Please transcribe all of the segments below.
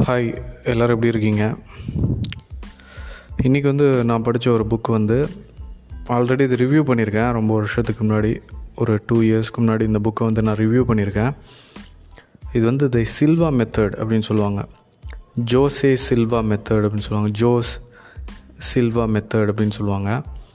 hi எல்லோரும் எப்படி இருக்கீங்க இன்றைக்கி வந்து நான் படித்த ஒரு புக் வந்து ஆல்ரெடி இது ரிவ்யூ பண்ணியிருக்கேன் ரொம்ப வருஷத்துக்கு முன்னாடி ஒரு டூ இயர்ஸ்க்கு முன்னாடி இந்த புக்கை வந்து நான் ரிவ்யூ பண்ணியிருக்கேன் இது வந்து தி சில்வா மெத்தட் அப்படின்னு சொல்லுவாங்க ஜோசே சில்வா மெத்தட் அப்படின்னு சொல்லுவாங்க ஜோஸ் சில்வா மெத்தட் அப்படின்னு சொல்லுவாங்க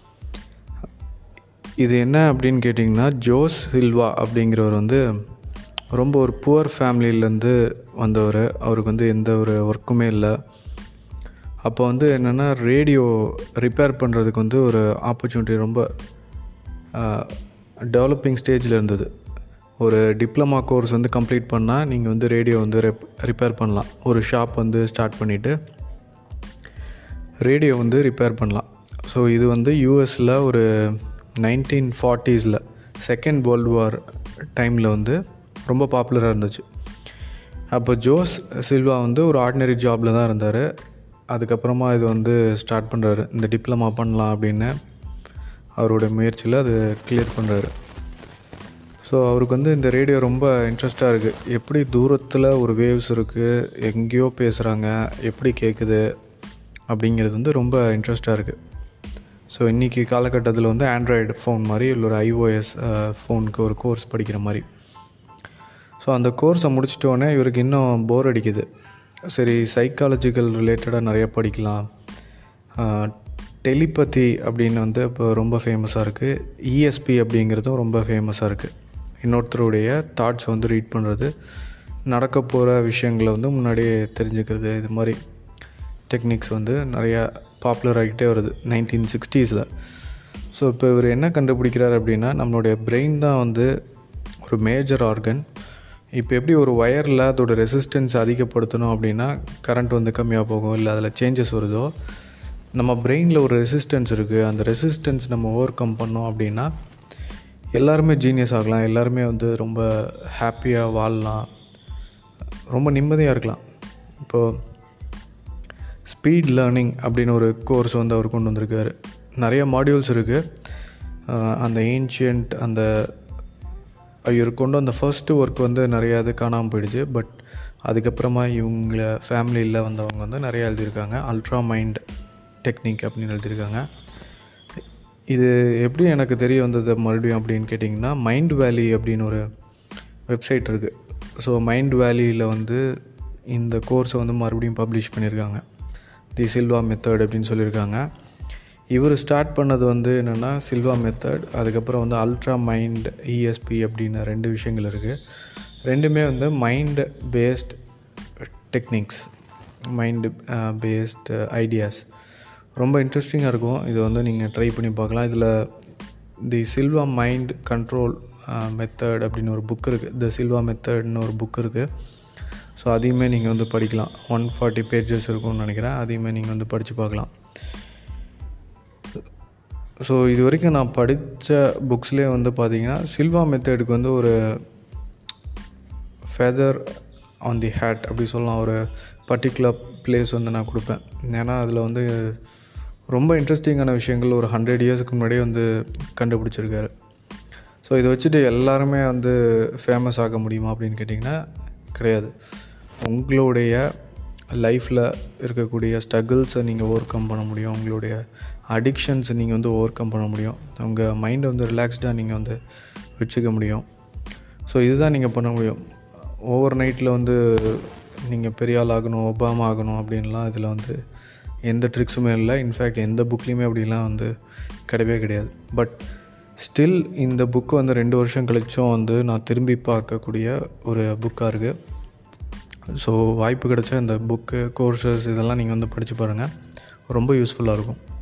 இது என்ன அப்படின்னு கேட்டிங்கன்னா ஜோஸ் சில்வா அப்படிங்கிறவர் வந்து ரொம்ப ஒரு புவர் ஃபேமிலியிலேருந்து வந்தவர் அவருக்கு வந்து எந்த ஒரு ஒர்க்குமே இல்லை அப்போ வந்து என்னென்னா ரேடியோ ரிப்பேர் பண்ணுறதுக்கு வந்து ஒரு ஆப்பர்ச்சுனிட்டி ரொம்ப டெவலப்பிங் ஸ்டேஜில் இருந்தது ஒரு டிப்ளமா கோர்ஸ் வந்து கம்ப்ளீட் பண்ணால் நீங்கள் வந்து ரேடியோ வந்து ரெப் ரிப்பேர் பண்ணலாம் ஒரு ஷாப் வந்து ஸ்டார்ட் பண்ணிவிட்டு ரேடியோ வந்து ரிப்பேர் பண்ணலாம் ஸோ இது வந்து யூஎஸில் ஒரு நைன்டீன் ஃபார்ட்டிஸில் செகண்ட் வேர்ல்டு வார் டைமில் வந்து ரொம்ப பாப்புலராக இருந்துச்சு அப்போ ஜோஸ் சில்வா வந்து ஒரு ஆர்டினரி ஜாபில் தான் இருந்தார் அதுக்கப்புறமா இது வந்து ஸ்டார்ட் பண்ணுறாரு இந்த டிப்ளமா பண்ணலாம் அப்படின்னு அவரோட முயற்சியில் அது கிளியர் பண்ணுறாரு ஸோ அவருக்கு வந்து இந்த ரேடியோ ரொம்ப இன்ட்ரெஸ்ட்டாக இருக்குது எப்படி தூரத்தில் ஒரு வேவ்ஸ் இருக்குது எங்கேயோ பேசுகிறாங்க எப்படி கேட்குது அப்படிங்கிறது வந்து ரொம்ப இன்ட்ரெஸ்ட்டாக இருக்குது ஸோ இன்றைக்கி காலகட்டத்தில் வந்து ஆண்ட்ராய்டு ஃபோன் மாதிரி இல்லை ஒரு ஐஓஎஸ் ஃபோனுக்கு ஒரு கோர்ஸ் படிக்கிற மாதிரி ஸோ அந்த கோர்ஸை முடிச்சிட்டோடனே இவருக்கு இன்னும் போர் அடிக்குது சரி சைக்காலஜிக்கல் ரிலேட்டடாக நிறைய படிக்கலாம் டெலிபதி அப்படின்னு வந்து இப்போ ரொம்ப ஃபேமஸாக இருக்குது இஎஸ்பி அப்படிங்கிறதும் ரொம்ப ஃபேமஸாக இருக்குது இன்னொருத்தருடைய தாட்ஸ் வந்து ரீட் பண்ணுறது நடக்க போகிற விஷயங்களை வந்து முன்னாடியே தெரிஞ்சுக்கிறது இது மாதிரி டெக்னிக்ஸ் வந்து நிறையா பாப்புலர் ஆகிட்டே வருது நைன்டீன் சிக்ஸ்டீஸில் ஸோ இப்போ இவர் என்ன கண்டுபிடிக்கிறார் அப்படின்னா நம்மளுடைய பிரெயின் தான் வந்து ஒரு மேஜர் ஆர்கன் இப்போ எப்படி ஒரு ஒயரில் அதோட ரெசிஸ்டன்ஸ் அதிகப்படுத்தணும் அப்படின்னா கரண்ட் வந்து கம்மியாக போகும் இல்லை அதில் சேஞ்சஸ் வருதோ நம்ம பிரெயினில் ஒரு ரெசிஸ்டன்ஸ் இருக்குது அந்த ரெசிஸ்டன்ஸ் நம்ம ஓவர் கம் பண்ணோம் அப்படின்னா எல்லாருமே ஜீனியஸ் ஆகலாம் எல்லாருமே வந்து ரொம்ப ஹாப்பியாக வாழலாம் ரொம்ப நிம்மதியாக இருக்கலாம் இப்போது ஸ்பீட் லேர்னிங் அப்படின்னு ஒரு கோர்ஸ் வந்து அவர் கொண்டு வந்திருக்காரு நிறைய மாடியூல்ஸ் இருக்குது அந்த ஏன்ஷியன்ட் அந்த இவர் கொண்டு வந்த ஃபர்ஸ்ட்டு ஒர்க் வந்து நிறையா இது காணாமல் போயிடுச்சு பட் அதுக்கப்புறமா இவங்கள ஃபேமிலியில் வந்தவங்க வந்து நிறையா எழுதியிருக்காங்க அல்ட்ரா மைண்ட் டெக்னிக் அப்படின்னு எழுதியிருக்காங்க இது எப்படி எனக்கு தெரிய வந்தது மறுபடியும் அப்படின்னு கேட்டிங்கன்னா மைண்ட் வேலி அப்படின்னு ஒரு வெப்சைட் இருக்குது ஸோ மைண்ட் வேலியில் வந்து இந்த கோர்ஸை வந்து மறுபடியும் பப்ளிஷ் பண்ணியிருக்காங்க தி சில்வா மெத்தட் அப்படின்னு சொல்லியிருக்காங்க இவர் ஸ்டார்ட் பண்ணது வந்து என்னென்னா சில்வா மெத்தட் அதுக்கப்புறம் வந்து அல்ட்ரா மைண்ட் இஎஸ்பி அப்படின்னு ரெண்டு விஷயங்கள் இருக்குது ரெண்டுமே வந்து mind based techniques mind based ideas ரொம்ப இன்ட்ரெஸ்டிங்காக இருக்கும் இது வந்து நீங்கள் ட்ரை பண்ணி பார்க்கலாம் இதில் the Silva mind control method அப்படின்னு ஒரு புக் இருக்குது த சில்வா மெத்தட்னு ஒரு புக் இருக்குது ஸோ அதையுமே நீங்கள் வந்து படிக்கலாம் ஒன் ஃபார்ட்டி பேஜஸ் இருக்கும்னு நினைக்கிறேன் அதையுமே நீங்கள் வந்து படித்து பார்க்கலாம் ஸோ இது வரைக்கும் நான் படித்த புக்ஸ்லேயே வந்து பார்த்தீங்கன்னா சில்வா மெத்தடுக்கு வந்து ஒரு ஃபெதர் ஆன் தி ஹேட் அப்படி சொல்லலாம் ஒரு பர்டிகுலர் பிளேஸ் வந்து நான் கொடுப்பேன் ஏன்னா அதில் வந்து ரொம்ப இன்ட்ரெஸ்டிங்கான விஷயங்கள் ஒரு ஹண்ட்ரட் இயர்ஸ்க்கு முன்னாடியே வந்து கண்டுபிடிச்சிருக்காரு ஸோ இதை வச்சுட்டு எல்லாருமே வந்து ஃபேமஸ் ஆக முடியுமா அப்படின்னு கேட்டிங்கன்னா கிடையாது உங்களுடைய லைஃப்பில் இருக்கக்கூடிய ஸ்ட்ரகிள்ஸை நீங்கள் ஓவர் கம் பண்ண முடியும் உங்களுடைய அடிக்ஷன்ஸை நீங்கள் வந்து ஓவர் கம் பண்ண முடியும் உங்கள் மைண்டை வந்து ரிலாக்ஸ்டாக நீங்கள் வந்து வச்சுக்க முடியும் ஸோ இதுதான் நீங்கள் பண்ண முடியும் ஓவர் நைட்டில் வந்து நீங்கள் பெரிய ஆள் ஆகணும் ஒபாமா ஆகணும் அப்படின்லாம் இதில் வந்து எந்த ட்ரிக்ஸுமே இல்லை இன்ஃபேக்ட் எந்த புக்லேயுமே அப்படிலாம் வந்து கிடையவே கிடையாது பட் ஸ்டில் இந்த புக்கு வந்து ரெண்டு வருஷம் கழிச்சும் வந்து நான் திரும்பி பார்க்கக்கூடிய ஒரு புக்காக இருக்குது ஸோ வாய்ப்பு கிடைச்சா இந்த புக்கு கோர்சஸ் இதெல்லாம் நீங்கள் வந்து படித்து பாருங்கள் ரொம்ப யூஸ்ஃபுல்லாக இருக்கும்